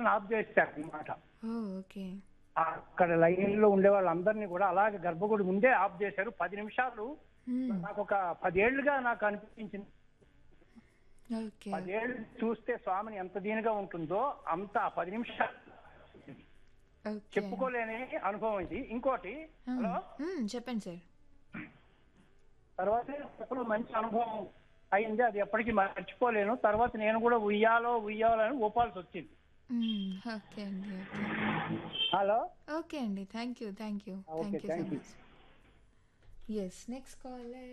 వాళ్ళని ఆఫ్ చేశారు అనమాట ఓ ఓకే అక్కడ లైన్ లో ఉండే వాళ్ళందరినీ కూడా అలాగే గర్భగుడి ముందే ఆఫ్ చేశారు పది నిమిషాలు మ్మ్. నాకు ఒక పదేళ్లుగా నాకు అనిపించింది ఓకే పదేళ్ళు చూస్తే స్వామిని ఎంత దీనిగా ఉంటుందో అంత ఆ పది నిమిషాలు ఓకే చెప్పుకోలేని అనుభవం ఇది ఇంకోటి హలో మ్మ్, చెప్పండి సార్ తర్వాత ఎప్పుడు మంచి అనుభవం అయింది అది ఎప్పటికీ మర్చిపోలేను తర్వాత నేను కూడా ఉయ్యాలో ఉయ్యాలో అని ఊపాల్సి వచ్చింది మ్మ్, ఓకే అండి ఓకే హలో ఓకే అండి thank you thank you okay, thank you so thank you. Much yes next caller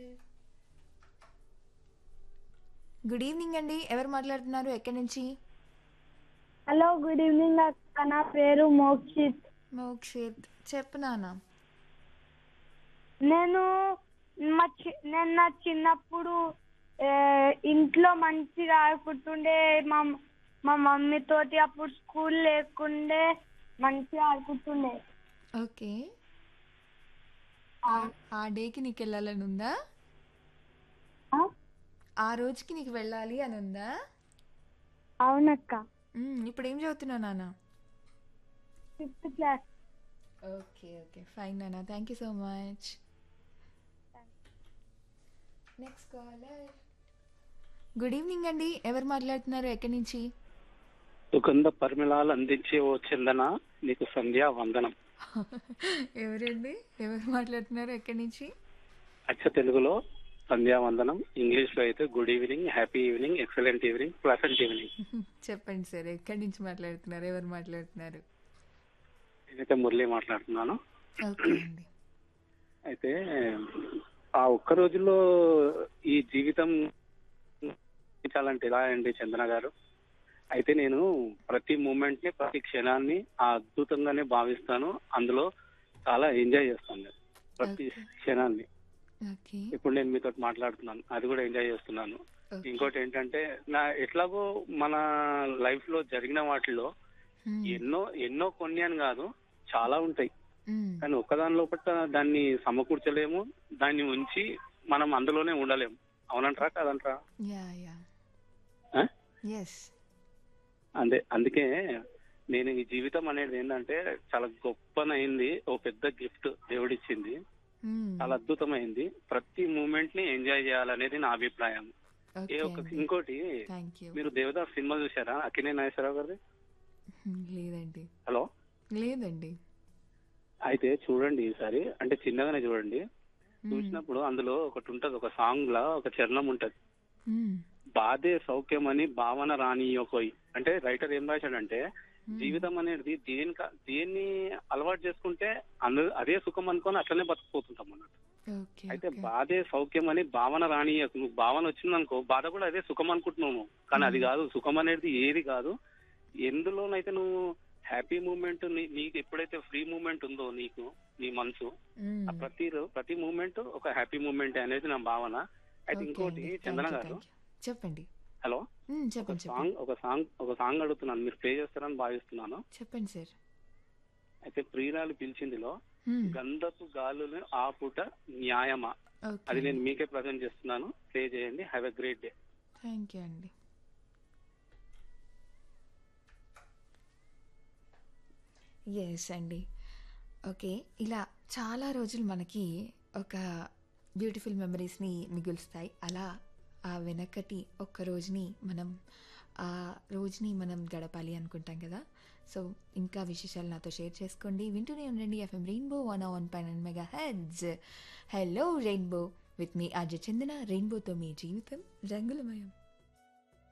good evening అండి ఎవరు మాట్లాడుతున్నారు ఎక్కడి నుంచి హలో గుడ్ ఈవినింగ్ అక్క నా పేరు మోక్షిత్ మోక్షిత్ చెప్పు నాన్న నేను మా చి- నేను నా చిన్నప్పుడు ఏ, ఇంట్లో మంచిగా ఆడుకుంటుండే మా మా మమ్మీ తోటి అప్పుడు స్కూల్ లేకుండే మంచిగా ఆడుకుంటుండే ఓకే ఆ- ఆ డేకి నీకు వెళ్ళాలని ఉందా ఆ? ఆ రోజుకి నీకు వెళ్ళాలి అని ఉందా అవునక్క మ్మ్, ఇప్పుడు ఏం చదువుతున్నావు నాన్న fifth class okay okay fine నాన్న thank you so much next caller good evening అండి ఎవరు మాట్లాడుతున్నారు ఎక్కడి నుంచి సుగంధ పరిమళాలు అందించే ఓ చందన నీకు సంధ్యా వందనం ఎవరండి ఎవరు మాట్లాడుతున్నారు ఎక్కడి నుంచి అచ్చ తెలుగులో సంధ్యా వందనం ఇంగ్లీష్ లో అయితే good evening happy evening excellent evening pleasant evening చెప్పండి సార్ ఎక్కడి నుంచి మాట్లాడుతున్నారు ఎవరు మాట్లాడుతున్నారు నేనైతే మురళి మాట్లాడుతున్నాను ఓకే అండి అయితే ఆ ఒక్క రోజులో ఈ జీవితం చాలంటే ఎలా అండి చందన గారు అయితే నేను ప్రతి మూమెంట్ ని ప్రతి క్షణాన్ని ఆ అద్భుతంగానే భావిస్తాను అందులో చాలా ఎంజాయ్ చేస్తాను నేను. ప్రతి Okay. క్షణాన్ని ఓకే ఇప్పుడు నేను మీతో మాట్లాడుతున్నాను అది కూడా ఎంజాయ్ చేస్తున్నాను ఓకే. ఇంకోటి ఏంటంటే నా ఎట్లాగో మన లైఫ్ లో జరిగిన వాటిలో మ్మ్. ఎన్నో ఎన్నో కొన్ని అని కాదు చాలా ఉంటాయి మ్మ్. కానీ ఒక్కదాని లోపల దాన్ని సమకూర్చలేము దాన్ని ఉంచి మనం అందులోనే ఉండలేము అవునంటారా కాదంటారా యా యా ఆ? ఎస్ అందే అందుకే నేను ఈ జీవితం అనేది ఏంటంటే చాలా గొప్పనైంది ఓ పెద్ద గిఫ్ట్ దేవుడిచ్చింది చాలా అద్భుతమైంది ప్రతి మూమెంట్ ని ఎంజాయ్ చేయాలనేది నా అభిప్రాయం ఏ ఒక ఇంకోటి థ్యాంక్ యూ మీరు దేవదాస్ సినిమా చూసారా అక్కినే నాగేశ్వరరావు గారిది లేదండి హలో లేదండి అయితే చూడండి ఈసారి అంటే చిన్నగానే చూడండి మ్మ్. చూసినప్పుడు అందులో ఒకటి ఉంటది ఒక సాంగ్ లా ఒక చరణం ఉంటది మ్మ్. బాధే సౌఖ్యం అని భావన రానియోకోయి అంటే రైటర్ ఏం రాశాడంటే మ్మ్. జీవితం అనేది దేని దేన్ని అలవాటు చేసుకుంటే అందు అదే సుఖం అనుకొని అట్లనే బతికిపోతుంటాం అన్నట్టు ఓకే అయితే ఓకే. బాధే సౌఖ్యం అని భావన రానియకు నువ్వు భావన వచ్చిందనుకో బాధ కూడా అదే సుఖం అనుకుంటున్నావు కానీ అది కాదు సుఖం అనేది ఏది కాదు ఎందులోనైతే నువ్వు హ్యాపీ మూమెంట్ నీకు ఎప్పుడైతే ఫ్రీ మూమెంట్ ఉందో నీకు నీ మనసు మ్మ్. ఆ ప్రతి రో- ప్రతి మూమెంట్ ఒక హ్యాపీ మూమెంట్ అనేది నా భావన అయితే ఓకే ఇంకోటి అండి. చందన థాంక్యూ, గారు థాంక్యూ. చెప్పండి హలో మ్మ్, ఒక చెప్పండి చెప్పండి సాంగ్ ఒక సాంగ్ ఒక సాంగ్ అడుగుతున్నాను మీరు ప్లే చేస్తారని భావిస్తున్నాను చెప్పండి సార్ అయితే ప్రియురాలు పిలిచిందిలో మ్మ్. గంధపు గాలులు ఆపుట న్యాయమా ఓకే అది నేను మీకే ప్రజెంట్ చేస్తున్నాను ప్లే చేయండి have a great day thank you అండి ఎస్ అండి ఓకే ఇలా చాలా రోజులు మనకి ఒక బ్యూటిఫుల్ మెమరీస్ని మిగులుస్తాయి అలా ఆ వెనకటి ఒక్క రోజుని మనం ఆ రోజుని మనం గడపాలి అనుకుంటాం కదా సో ఇంకా విశేషాలు నాతో షేర్ చేసుకోండి వింటూనే ఉండండి ఎఫ్ఎం రెయిన్బో వన్ వన్ పైన mega heads hello rainbow with మీ ఆర్జ చందన రెయిన్బోతో మీ జీవితం రంగులమయం